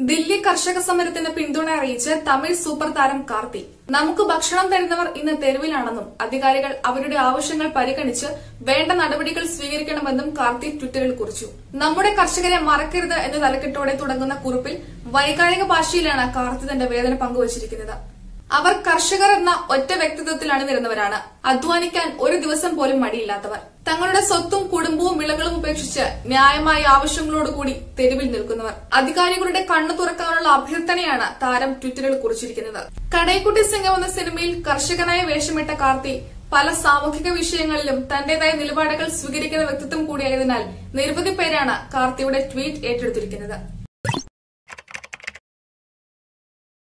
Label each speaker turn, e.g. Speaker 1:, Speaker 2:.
Speaker 1: ദില്ലി കർഷക സമരത്തിന് പിന്തുണ അറിയിച്ച് തമിഴ് സൂപ്പർ താരം കാർത്തി നമുക്ക് ഭക്ഷണം തരുന്നവർ ഇന്ന് തെരുവിലാണെന്നും അധികാരികൾ അവരുടെ ആവശ്യങ്ങൾ പരിഗണിച്ച് വേണ്ട നടപടികൾ സ്വീകരിക്കണമെന്നും കാർത്തി ട്വിറ്ററിൽ കുറിച്ചു നമ്മുടെ കർഷകരെ മറക്കരുത് എന്ന തലക്കെട്ടോടെ തുടങ്ങുന്ന കുറിപ്പിൽ വൈകാരിക ഭാഷയിലാണ് കാർത്തി തന്റെ വേദന പങ്കുവച്ചിരിക്കുന്നത് അവർ കർഷകർ എന്ന ഒറ്റ വ്യക്തിത്വത്തിൽ അണിനിരുന്നവരാണ് അധ്വാനിക്കാൻ ഒരു ദിവസം പോലും മടിയില്ലാത്തവർ തങ്ങളുടെ സ്വത്തും കുടുംബവും വിളകളും ഉപേക്ഷിച്ച് ന്യായമായ ആവശ്യങ്ങളോടുകൂടി തെരുവിൽ നിൽക്കുന്നവർ അധികാരികളുടെ കണ്ണു തുറക്കാനുള്ള അഭ്യർത്ഥനയാണ് താരം ട്വിറ്ററിൽ കുറിച്ചിരിക്കുന്നത് കടൈക്കുട്ടി സിംഗം എന്ന സിനിമയിൽ കർഷകനായ വേഷമിട്ട കാർത്തി പല സാമൂഹിക വിഷയങ്ങളിലും തന്റേതായ നിലപാടുകൾ സ്വീകരിക്കുന്ന വ്യക്തിത്വം കൂടിയായതിനാൽ നിരവധി പേരാണ് കാർത്തിയുടെ ട്വീറ്റ് ഏറ്റെടുത്തിരിക്കുന്നത്